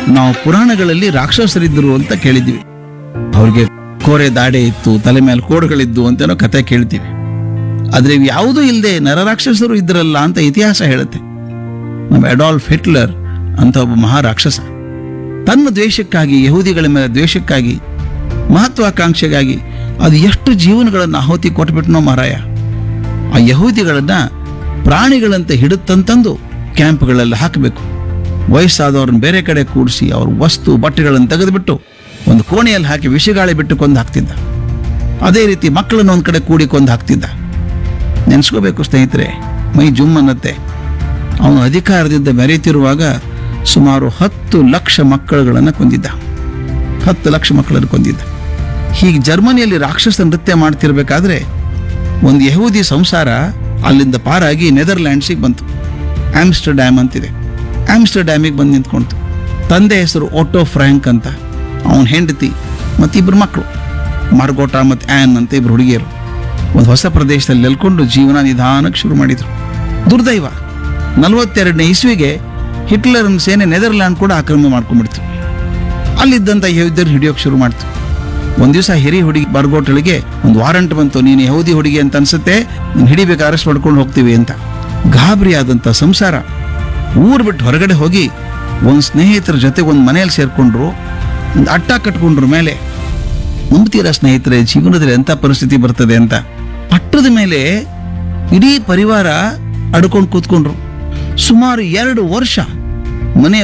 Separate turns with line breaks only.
ನಾವು ಪುರಾಣಗಳಲ್ಲಿ ರಾಕ್ಷಸರಿದ್ದರು ಅಂತ ಕೇಳಿದ್ವಿ ಅವ್ರಿಗೆ ಕೋರೆ ದಾಡೆ ಇತ್ತು ತಲೆ ಮೇಲೆ ಕೋಡುಗಳಿದ್ದು ಅಂತೇನೋ ಕತೆ ಕೇಳ್ತೀವಿ ಆದ್ರೆ ಇವು ಯಾವುದೂ ಇಲ್ಲದೆ ನರರಾಕ್ಷಸರು ಇದ್ರಲ್ಲ ಅಂತ ಇತಿಹಾಸ ಹೇಳುತ್ತೆ ನಮ್ಮ ಅಡಾಲ್ಫ್ ಹಿಟ್ಲರ್ ಅಂತ ಒಬ್ಬ ಮಹಾರಾಕ್ಷಸ ತನ್ನ ದ್ವೇಷಕ್ಕಾಗಿ ಯಹೂದಿಗಳ ಮೇಲೆ ದ್ವೇಷಕ್ಕಾಗಿ ಮಹತ್ವಾಕಾಂಕ್ಷೆಗಾಗಿ ಅದು ಎಷ್ಟು ಜೀವನಗಳನ್ನು ಆಹುತಿ ಕೊಟ್ಬಿಟ್ನೋ ಮಾರಾಯ ಆ ಯಹೂದಿಗಳನ್ನ ಪ್ರಾಣಿಗಳಂತೆ ಹಿಡುತ್ತಂತಂದು ಕ್ಯಾಂಪ್ಗಳಲ್ಲಿ ಹಾಕಬೇಕು ವಯಸ್ಸಾದವ್ರನ್ನ ಬೇರೆ ಕಡೆ ಕೂಡಿಸಿ ಅವ್ರ ವಸ್ತು ಬಟ್ಟೆಗಳನ್ನು ತೆಗೆದುಬಿಟ್ಟು ಒಂದು ಕೋಣೆಯಲ್ಲಿ ಹಾಕಿ ವಿಷಗಾಳಿ ಬಿಟ್ಟು ಕೊಂದು ಹಾಕ್ತಿದ್ದ ಅದೇ ರೀತಿ ಮಕ್ಕಳನ್ನ ಒಂದು ಕಡೆ ಕೂಡಿ ಕೊಂದು ಹಾಕ್ತಿದ್ದ ನೆನೆಸ್ಕೋಬೇಕು ಸ್ನೇಹಿತರೆ ಮೈ ಜುಮ್ ಅನ್ನತ್ತೆ ಅವನು ಅಧಿಕಾರದಿಂದ ಮೆರೆಯುತ್ತಿರುವಾಗ ಸುಮಾರು ಹತ್ತು ಲಕ್ಷ ಮಕ್ಕಳುಗಳನ್ನು ಕೊಂದಿದ್ದ ಹತ್ತು ಲಕ್ಷ ಮಕ್ಕಳನ್ನು ಕೊಂದಿದ್ದ ಹೀಗೆ ಜರ್ಮನಿಯಲ್ಲಿ ರಾಕ್ಷಸ ನೃತ್ಯ ಮಾಡ್ತಿರ್ಬೇಕಾದ್ರೆ ಒಂದು ಯಹೂದಿ ಸಂಸಾರ ಅಲ್ಲಿಂದ ಪಾರಾಗಿ ನೆದರ್ಲ್ಯಾಂಡ್ಸಿಗೆ ಬಂತು ಆಮ್ಸ್ಟರ್ಡ್ಯಾಮ್ ಅಂತಿದೆ ಆಮ್ಸ್ಟರ್ಡ್ಯಾಮಿಗೆ ಬಂದು ನಿಂತ್ಕೊಂತು ತಂದೆ ಹೆಸರು ಓಟೋ ಫ್ರ್ಯಾಂಕ್ ಅಂತ ಅವನ ಹೆಂಡತಿ ಮತ್ತು ಇಬ್ಬರು ಮಕ್ಕಳು ಮಾರ್ಗೋಟಾ ಮತ್ತು ಆ್ಯನ್ ಅಂತ ಇಬ್ಬರು ಹುಡುಗಿಯರು ಒಂದು ಹೊಸ ಪ್ರದೇಶದಲ್ಲಿ ನೆಲ್ಕೊಂಡು ಜೀವನ ನಿಧಾನಕ್ಕೆ ಶುರು ಮಾಡಿದರು ದುರ್ದೈವ ನಲವತ್ತೆರಡನೇ ಇಸ್ವಿಗೆ ಹಿಟ್ಲರ್ನ ಸೇನೆ ನೆದರ್ಲ್ಯಾಂಡ್ ಕೂಡ ಆಕ್ರಮಣ ಮಾಡ್ಕೊಂಡ್ಬಿಡ್ತು ಅಲ್ಲಿದ್ದಂಥ ಯಹೂದ್ಯರು ಹಿಡಿಯೋಕೆ ಶುರು ಮಾಡ್ತು ಒಂದ್ ದಿವಸ ಹಿರಿ ಹುಡುಗಿ ಬರ್ಗೋಟಳಿಗೆ ಒಂದು ವಾರಂಟ್ ಬಂತು ನೀನು ಯಹೂದಿ ಹುಡುಗಿ ಅಂತ ಅನ್ಸುತ್ತೆ ನೀನು ಹಿಡಿಬೇಕು ಅರೆಸ್ಟ್ ಮಾಡ್ಕೊಂಡು ಹೋಗ್ತೀವಿ ಅಂತ ಗಾಬರಿ ಆದಂಥ ಸಂಸಾರ ಊರು ಬಿಟ್ಟು ಹೊರಗಡೆ ಹೋಗಿ ಒಂದು ಸ್ನೇಹಿತರ ಜೊತೆ ಒಂದು ಮನೆಯಲ್ಲಿ ಸೇರ್ಕೊಂಡ್ರು ಒಂದು ಅಟ್ಟ ಕಟ್ಕೊಂಡ್ರ ಮೇಲೆ ನಂಬ್ತೀರಾ ಸ್ನೇಹಿತರೆ ಜೀವನದಲ್ಲಿ ಎಂಥ ಪರಿಸ್ಥಿತಿ ಬರ್ತದೆ ಅಂತ ಅಟ್ಟದ ಮೇಲೆ ಇಡೀ ಪರಿವಾರ ಅಡ್ಕೊಂಡು ಕೂತ್ಕೊಂಡ್ರು ಸುಮಾರು ಎರಡು ವರ್ಷ ಮನೆ